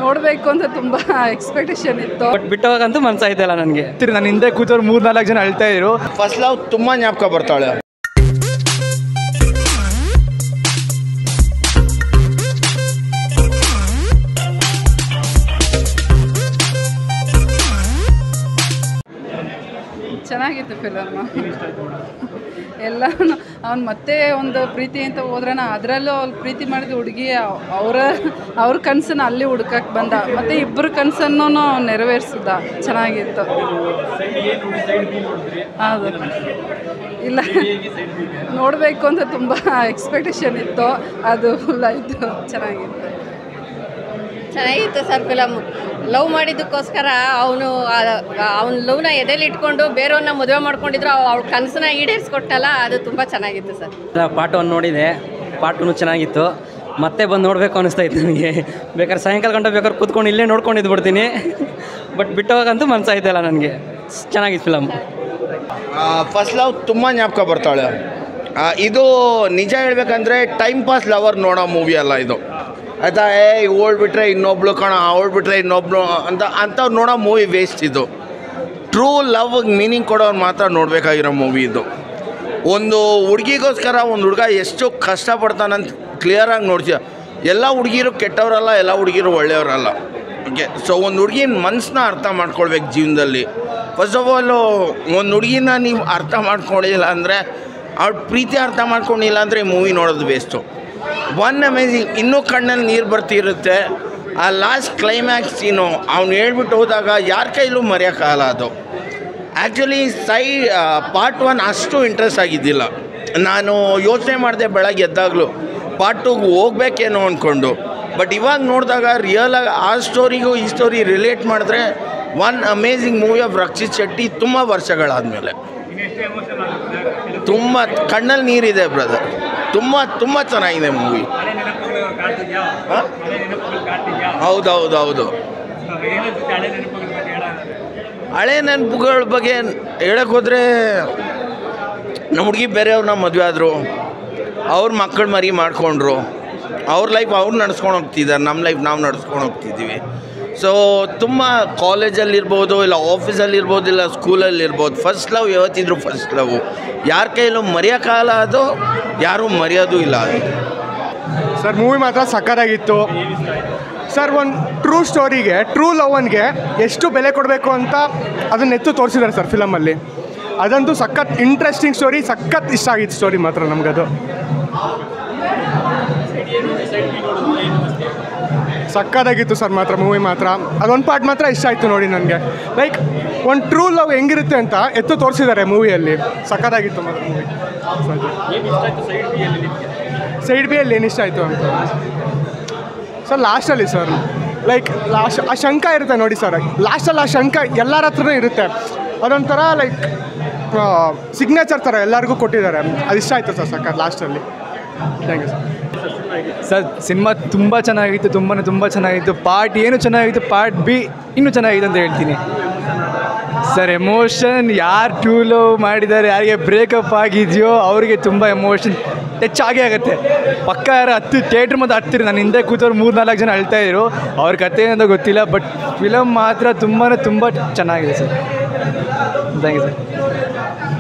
ನೋಡಬೇಕು ಅಂತ ತುಂಬ ಎಕ್ಸ್ಪೆಕ್ಟೇಷನ್ ಇತ್ತು ಬಟ್ ಬಿಟ್ಟೋಗಂತೂ ಮನ್ಸಾಯ್ತಲ್ಲ ನನಗೆ ನನ್ನ ಹಿಂದೆ ಕೂತವ್ರು ಮೂರು ನಾಲ್ಕು ಜನ ಅಳ್ತಾ ಇದ್ರು ಫಸ್ಟ್ ಲವ್ ತುಂಬ ಜ್ಞಾಪಕ ಬರ್ತಾಳೆ ಚೆನ್ನಾಗಿತ್ತು ಫಿಲಮ್ ಎಲ್ಲ ಅವ್ನು ಮತ್ತೆ ಒಂದು ಪ್ರೀತಿ ಅಂತ ಹೋದ್ರನ ಅದರಲ್ಲೂ ಅವ್ಳು ಪ್ರೀತಿ ಮಾಡಿದ ಹುಡುಗಿ ಅವರ ಅವ್ರ ಕನಸನ್ನು ಅಲ್ಲಿ ಹುಡ್ಕಕ್ಕೆ ಬಂದ ಮತ್ತು ಇಬ್ಬರು ಕನಸನ್ನು ನೆರವೇರಿಸಿದ ಚೆನ್ನಾಗಿತ್ತು ಹೌದು ಇಲ್ಲ ನೋಡಬೇಕು ಅಂತ ತುಂಬ ಎಕ್ಸ್ಪೆಕ್ಟೇಷನ್ ಇತ್ತು ಅದು ಫುಲ್ ಆಯಿತು ಚೆನ್ನಾಗಿತ್ತು ಚೆನ್ನಾಗಿತ್ತು ಸರ್ ಫಿಲಮ್ ಲವ್ ಮಾಡಿದ್ದಕ್ಕೋಸ್ಕರ ಅವನು ಅವನ ಲವ್ನ ಎದೆಲಿ ಇಟ್ಕೊಂಡು ಬೇರೆಯವ್ರನ್ನ ಮದುವೆ ಮಾಡ್ಕೊಂಡಿದ್ರು ಅವ್ಳ ಕನಸನ್ನ ಈಡೇರಿಸ್ಕೊಟ್ಟಲ್ಲ ಅದು ತುಂಬ ಚೆನ್ನಾಗಿತ್ತು ಸರ್ ಪಾರ್ಟ್ ಒನ್ ನೋಡಿದೆ ಪಾರ್ಟ್ ಟೂ ಚೆನ್ನಾಗಿತ್ತು ಮತ್ತೆ ಬಂದು ನೋಡಬೇಕು ಅನಿಸ್ತಾ ಇತ್ತು ನನಗೆ ಬೇಕಾದ್ರೆ ಸಾಯಂಕಾಲ ಗಂಟೆ ಬೇಕಾದ್ರೆ ಕೂತ್ಕೊಂಡು ಇಲ್ಲೇ ನೋಡ್ಕೊಂಡು ಇದ್ಬಿಡ್ತೀನಿ ಬಟ್ ಬಿಟ್ಟೋಗಂತೂ ಮನ್ಸಾಯ್ತಲ್ಲ ನನಗೆ ಚೆನ್ನಾಗಿತ್ತು ಫಿಲಮ್ ಫಸ್ಟ್ ಲವ್ ತುಂಬ ಜ್ಞಾಪಕ ಬರ್ತಾಳೆ ಆ, ಇದು ನಿಜ ಹೇಳ್ಬೇಕಂದ್ರೆ ಟೈಮ್ ಪಾಸ್ ಲವರ್ ನೋಡೋ ಮೂವಿ ಅಲ್ಲ ಇದು ಆಯ್ತಾ ಏ ಓಲ್ಡ್ ಬಿಟ್ರೆ ಇನ್ನೊಬ್ಳು ಕಣ ಅವಳು ಬಿಟ್ರೆ ಇನ್ನೊಬ್ಳು ಅಂತ ಅಂಥವ್ರು ನೋಡೋ ಮೂವಿ ವೇಸ್ಟ್ ಇದು ಟ್ರೂ ಲವ್ ಮೀನಿಂಗ್ ಕೊಡೋರು ಮಾತ್ರ ನೋಡಬೇಕಾಗಿರೋ ಮೂವಿ ಇದು ಒಂದು ಹುಡುಗಿಗೋಸ್ಕರ ಒಂದು ಹುಡುಗ ಎಷ್ಟು ಕಷ್ಟಪಡ್ತಾನಂತ ಕ್ಲಿಯರಾಗಿ ನೋಡ್ತೀಯ ಎಲ್ಲ ಹುಡುಗಿರು ಕೆಟ್ಟವರಲ್ಲ ಎಲ್ಲ ಹುಡುಗಿರು ಒಳ್ಳೆಯವರಲ್ಲ ಓಕೆ ಸೊ ಒಂದು ಹುಡುಗಿನ ಮನಸ್ಸನ್ನ ಅರ್ಥ ಮಾಡ್ಕೊಳ್ಬೇಕು ಜೀವನದಲ್ಲಿ ಫಸ್ಟ್ ಆಫ್ ಆಲು ಒಂದು ಹುಡುಗಿನ ನೀವು ಅರ್ಥ ಮಾಡ್ಕೊಂಡಿಲ್ಲ ಅಂದರೆ ಅವ್ಳ ಪ್ರೀತಿ ಅರ್ಥ ಮಾಡ್ಕೊಂಡಿಲ್ಲ ಅಂದರೆ ಮೂವಿ ನೋಡೋದು ವೇಸ್ಟು ಒನ್ ಅಮೇಝಿಂಗ್ ಇನ್ನೂ ಕಣ್ಣಲ್ಲಿ ನೀರು ಬರ್ತಿರುತ್ತೆ ಆ ಲಾಸ್ಟ್ ಕ್ಲೈಮ್ಯಾಕ್ಸ್ ಸೀನು ಅವ್ನು ಹೇಳ್ಬಿಟ್ಟು ಹೋದಾಗ ಯಾರ ಕೈಲೂ ಮರೆಯೋಕ್ಕಾಗಲ್ಲ ಅದು ಆ್ಯಕ್ಚುಲಿ ಸೈ ಪಾರ್ಟ್ ಒನ್ ಅಷ್ಟು ಇಂಟ್ರೆಸ್ಟ್ ಆಗಿದ್ದಿಲ್ಲ ನಾನು ಯೋಚನೆ ಮಾಡಿದೆ ಬೆಳಗ್ಗೆ ಎದ್ದಾಗಲೂ ಪಾರ್ಟ್ ಟೂಗೆ ಹೋಗ್ಬೇಕೇನೋ ಅಂದ್ಕೊಂಡು ಬಟ್ ಇವಾಗ ನೋಡಿದಾಗ ರಿಯಲಾಗಿ ಆ ಸ್ಟೋರಿಗೂ ಈ ಸ್ಟೋರಿ ರಿಲೇಟ್ ಮಾಡಿದ್ರೆ one amazing movie of Rakshit Shetty ತುಂಬ ವರ್ಷಗಳಾದಮೇಲೆ ತುಂಬ ಕಣ್ಣಲ್ಲಿ ನೀರಿದೆ ಬ್ರದರ್ ತುಂಬ ತುಂಬ ಚೆನ್ನಾಗಿದೆ ಮೂವಿ ಹೌದು ಹೌದು ಹೌದು ಹಳೆ ನೆನಪುಗಳ ಬಗ್ಗೆ ಹೇಳಕ್ಕೆ ಹೋದರೆ ನಮ್ಮ ಹುಡುಗಿ ಬೇರೆಯವ್ರನ್ನ ಮದುವೆ ಆದರು ಅವ್ರ ಮಕ್ಕಳು ಮರಿ ಮಾಡ್ಕೊಂಡ್ರು ಅವ್ರ ಲೈಫ್ ಅವ್ರು ನಡ್ಸ್ಕೊಂಡು ಹೋಗ್ತಿದ್ದಾರೆ ನಮ್ಮ ಲೈಫ್ ನಾವು ನಡ್ಸ್ಕೊಂಡು ಹೋಗ್ತಿದ್ದೀವಿ ಸೊ ತುಂಬ ಕಾಲೇಜಲ್ಲಿರ್ಬೋದು ಇಲ್ಲ ಆಫೀಸಲ್ಲಿರ್ಬೋದು ಇಲ್ಲ ಸ್ಕೂಲಲ್ಲಿರ್ಬೋದು ಫಸ್ಟ್ ಲವ್ ಯಾವತ್ತಿದ್ರು ಫಸ್ಟ್ ಲವ್ ಯಾರ ಕೈಲೂ ಮರೆಯೋಕ್ಕಾಗಲ್ಲ ಅದು ಯಾರೂ ಮರೆಯೋದು ಇಲ್ಲ ಅದು ಸರ್ ಮೂವಿ ಮಾತ್ರ ಸಕ್ಕತ್ತಾಗಿತ್ತು ಸರ್ ಒಂದು ಟ್ರೂ ಸ್ಟೋರಿಗೆ ಟ್ರೂ ಲವನ್ಗೆ ಎಷ್ಟು ಬೆಲೆ ಕೊಡಬೇಕು ಅಂತ ಅದನ್ನ ಎತ್ತು ತೋರಿಸಿದ್ದಾರೆ ಸರ್ ಫಿಲಮಲ್ಲಿ ಅದಂತೂ ಸಖತ್ ಇಂಟ್ರೆಸ್ಟಿಂಗ್ ಸ್ಟೋರಿ ಸಖತ್ ಇಷ್ಟ ಆಗಿತ್ತು ಸ್ಟೋರಿ ಮಾತ್ರ ನಮಗದು ಸಕ್ಕತ್ತಾಗಿತ್ತು ಸರ್ ಮಾತ್ರ ಮೂವಿ ಮಾತ್ರ ಅದೊಂದು ಪಾರ್ಟ್ ಮಾತ್ರ ಇಷ್ಟ ಆಯಿತು ನೋಡಿ ನನಗೆ ಲೈಕ್ ಒಂದು ಟ್ರೂ ಲವ್ ಹೆಂಗಿರುತ್ತೆ ಅಂತ ಎತ್ತು ತೋರಿಸಿದ್ದಾರೆ ಮೂವಿಯಲ್ಲಿ ಸಕ್ಕತ್ತಾಗಿತ್ತು ಮಾತ್ರ ಮೂವಿ ಸೈಡ್ ಬಿಯಲ್ಲಿ ಏನು ಇಷ್ಟ ಆಯಿತು ಅಂತ ಸರ್ ಲಾಸ್ಟಲ್ಲಿ ಸರ್ ಲೈಕ್ ಲಾಸ್ಟ್ ಆ ಶಂಕ ಇರುತ್ತೆ ನೋಡಿ ಸರ್ ಲಾಸ್ಟಲ್ಲಿ ಆ ಶಂಕ ಎಲ್ಲರ ಹತ್ರನೂ ಇರುತ್ತೆ ಅದೊಂಥರ ಲೈಕ್ ಸಿಗ್ನೇಚರ್ ಥರ ಎಲ್ಲರಿಗೂ ಕೊಟ್ಟಿದ್ದಾರೆ ಅದು ಇಷ್ಟ ಆಯಿತು ಸರ್ ಸಕ್ಕ ಲಾಸ್ಟಲ್ಲಿ thank you sir sir cinema ತುಂಬ ಚೆನ್ನಾಗಿತ್ತು ತುಂಬಾ ತುಂಬ ಚೆನ್ನಾಗಿತ್ತು ಪಾರ್ಟ್ ಏನು ಚೆನ್ನಾಗಿತ್ತು ಪಾರ್ಟ್ ಬಿ ಇನ್ನೂ ಚೆನ್ನಾಗಿದೆ ಅಂತ ಹೇಳ್ತೀನಿ ಸರ್ ಎಮೋಷನ್ ಯಾರು ಟೂ ಲವ್ ಮಾಡಿದ್ದಾರೆ ಯಾರಿಗೆ ಬ್ರೇಕಪ್ ಆಗಿದೆಯೋ ಅವರಿಗೆ ತುಂಬ ಎಮೋಷನ್ ಟಚ್ ಆಗೇ ಆಗುತ್ತೆ ಪಕ್ಕ ಯಾರು ಹತ್ತು ಥಿಯೇಟ್ರ್ ಮತ್ತು ಹತ್ತಿರ ನನ್ನ ಹಿಂದೆ ಕೂತವ್ರು ಮೂರು ನಾಲ್ಕು ಜನ ಅಳ್ತಾ ಇದ್ರು ಅವ್ರ ಕತೆ ಏನಂತ ಗೊತ್ತಿಲ್ಲ ಬಟ್ ಫಿಲಮ್ ಮಾತ್ರ ತುಂಬಾ ತುಂಬ ಚೆನ್ನಾಗಿದೆ ಸರ್ ಥ್ಯಾಂಕ್ ಯು ಸರ್